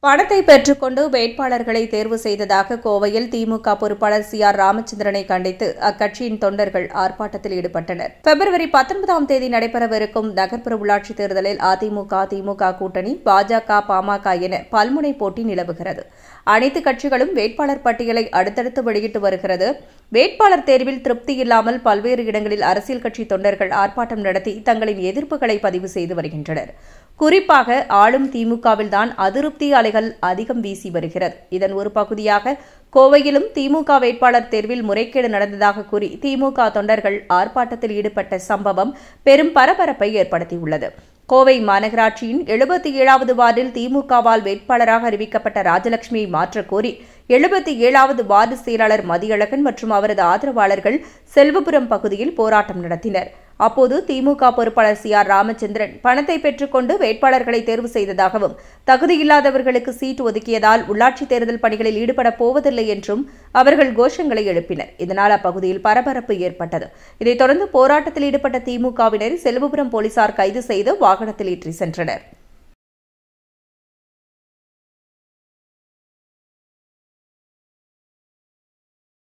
பணத்தை பெற்றுக்கொண்டு வேட்பாளர்களை தேர்வு செய்ததாக கோவையில் திமுக பொறுப்பாளர் சி ஆர் ராமச்சந்திரனை கண்டித்து அக்கட்சியின் தொண்டர்கள் ஆர்ப்பாட்டத்தில் ஈடுபட்டனர் பிப்ரவரி பத்தொன்பதாம் தேதி நடைபெறவிருக்கும் நகர்ப்புற உள்ளாட்சித் தேர்தலில் அதிமுக திமுக கூட்டணி பாஜக பாமக என பல்முனை போட்டி நிலவுகிறது அனைத்து கட்சிகளும் வேட்பாளர் பட்டியலை அடுத்தடுத்து வெளியிட்டு வருகிறது வேட்பாளர் தேர்வில் திருப்தி இல்லாமல் பல்வேறு இடங்களில் அரசியல் கட்சி தொண்டர்கள் ஆர்ப்பாட்டம் நடத்தி தங்களின் எதிர்ப்புகளை பதிவு செய்து வருகின்றனர் குறிப்பாக ஆளும் திமுகவில்தான் அதிருப்தி அலைகள் அதிகம் வீசி வருகிறது இதன் ஒரு பகுதியாக கோவையிலும் திமுக வேட்பாளர் தேர்வில் முறைகேடு நடந்ததாக கூறி திமுக தொண்டர்கள் ஆர்ப்பாட்டத்தில் ஈடுபட்ட சம்பவம் பெரும் பரபரப்பை ஏற்படுத்தியுள்ளது கோவை மாநகராட்சியின் எழுபத்தி ஏழாவது வார்டில் திமுகவால் வேட்பாளராக அறிவிக்கப்பட்ட ராஜலட்சுமியை மாற்றக் கோரி எழுபத்தி ஏழாவது வார்டு செயலாளர் மதியழகன் மற்றும் அவரது ஆதரவாளர்கள் செல்வபுரம் பகுதியில் போராட்டம் நடத்தினர் அப்போது திமுக பொறுப்பாளர் சி ஆர் ராமச்சந்திரன் பணத்தை பெற்றுக்கொண்டு வேட்பாளர்களை தேர்வு செய்ததாகவும் தகுதியில்லாதவர்களுக்கு சீட் ஒதுக்கியதால் உள்ளாட்சித் தேர்தல் பணிகளில் ஈடுபடப் போவதில்லை என்றும் அவர்கள் கோஷங்களை எழுப்பினர் இதனால் அப்பகுதியில் பரபரப்பு ஏற்பட்டது இதைத் தொடர்ந்து போராட்டத்தில் ஈடுபட்ட திமுகவினர் செல்வபுரம் போலீசார் கைது செய்து வாகனத்தில் ஏற்றி சென்றனர்